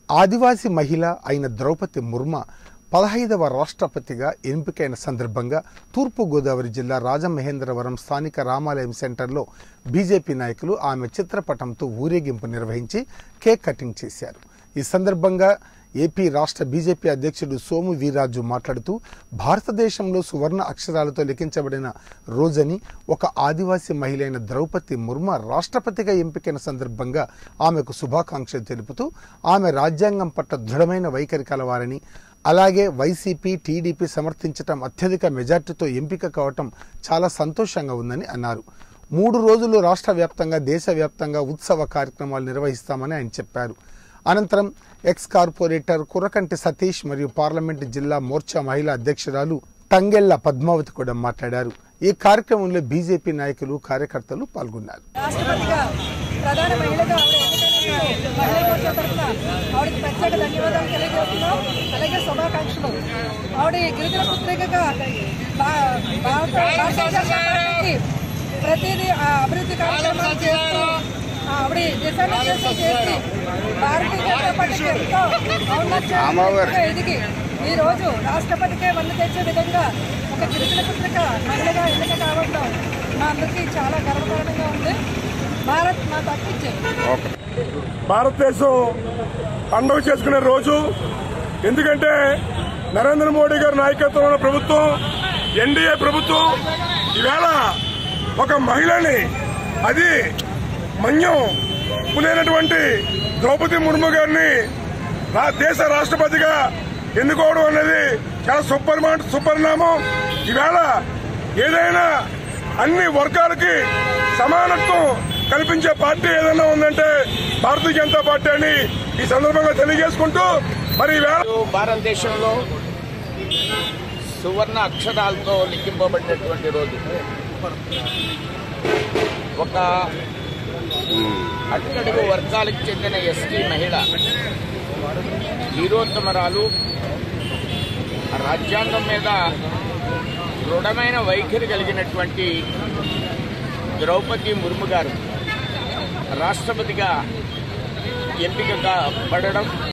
ఆదివాసీ మహిళ అయిన ద్రౌపది ముర్మ పదహైదవ రాష్ట్రపతిగా ఎంపికైన సందర్భంగా తూర్పుగోదావరి జిల్లా రాజమహేంద్రవరం స్థానిక రామాలయం సెంటర్లో బీజేపీ నాయకులు ఆమె చిత్రపటంతో ఊరేగింపు నిర్వహించి కేక్ కటింగ్ చేశారు ఈ సందర్భంగా ఏపీ రాష్ట్ర బీజేపీ అధ్యక్షుడు సోము వీర్రాజు మాట్లాడుతూ భారతదేశంలో సువర్ణ అక్షరాలతో లిఖించబడిన రోజని ఒక ఆదివాసీ మహిళ అయిన ద్రౌపది ముర్మ రాష్ట్రపతిగా ఎంపికైన సందర్భంగా ఆమెకు శుభాకాంక్షలు తెలుపుతూ ఆమె రాజ్యాంగం పట్ల దృఢమైన వైఖరి కలవారని అలాగే వైసీపీ టీడీపీ సమర్థించటం అత్యధిక మెజార్టీతో ఎంపిక కావటం చాలా సంతోషంగా ఉందని అన్నారు మూడు రోజులు రాష్ట్ర వ్యాప్తంగా దేశవ్యాప్తంగా ఉత్సవ కార్యక్రమాలు నిర్వహిస్తామని ఆయన చెప్పారు అనంతరం ఎక్స్ కార్పొరేటర్ కురకంటి సతీష్ మరియు పార్లమెంటు జిల్లా మోర్చా మహిళా అధ్యక్షురాలు టంగెళ్ల పద్మావతి కూడా మాట్లాడారు ఈ కార్యక్రమంలో బీజేపీ నాయకులు కార్యకర్తలు పాల్గొన్నారు రాష్ట్రపతిగా ప్రధాన మహిళగా ఆవిడ ఎన్నికైనందుకు మహిళా మోర్చా తరఫున ఆవిడకి ప్రత్యేక ధన్యవాదాలు తెలియజేస్తున్నాం అలాగే శుభాకాంక్షలు ఆవిడ గిరిజన పుత్రికగా భా- భారత భారతీయ జనతా పార్టీకి ప్రతిదీ ఆ అభివృద్ధి కార్యక్రమాలు చేస్తూ ఆ ఆవిడ దిశానిర్దేశం చేసి భారతీయ జనతా పార్టీకి ఎంతో ఔన్నత్యంగా ఎదిగి ఈ రోజు రాష్ట్రపతికే వన్ను తెచ్చే విధంగా ఒక గిరిజన పుత్రిక మహిళగా ఎన్నిక కావడం మా అందరికీ చాలా గర్వకారణంగా ఉంది భారత్ మా తప్పించే భారతదేశం పండుగ చేసుకునే రోజు ఎందుకంటే నరేంద్ర మోడీ గారి నాయకత్వంలో ఉన్న ప్రభుత్వం ఎన్డీఏ ప్రభుత్వం ఈవేళ ఒక మహిళని అది మన్యం పునైనటువంటి ద్రౌపది ముర్ము గారిని రా- దేశ రాష్ట్రపతిగా ఎన్నుకోవడం అనేది చాలా సుపరిమా సుపరిణామం ఈవేళ ఏదైనా అన్ని వర్గాలకి సమానత్వం కల్పించే పార్టీ ఏదైనా ఉందంటే భారతీయ జనతా పార్టీ అని ఈ సందర్భంగా తెలియజేసుకుంటూ మరి ఈవేళ భారతదేశంలో సువర్ణ అక్షరాలతో లిఖింపబడినటువంటి రోజు ఒక అట్టడుగు వర్గాలకు చెందిన ఎస్టీ మహిళ వీరోత్తమరాలు రాజ్యాంగం మీద దృఢమైన వైఖరి కలిగినటువంటి ద్రౌపది ముర్ము గారు రాష్ట్రపతిగా ఎంపిక పడడం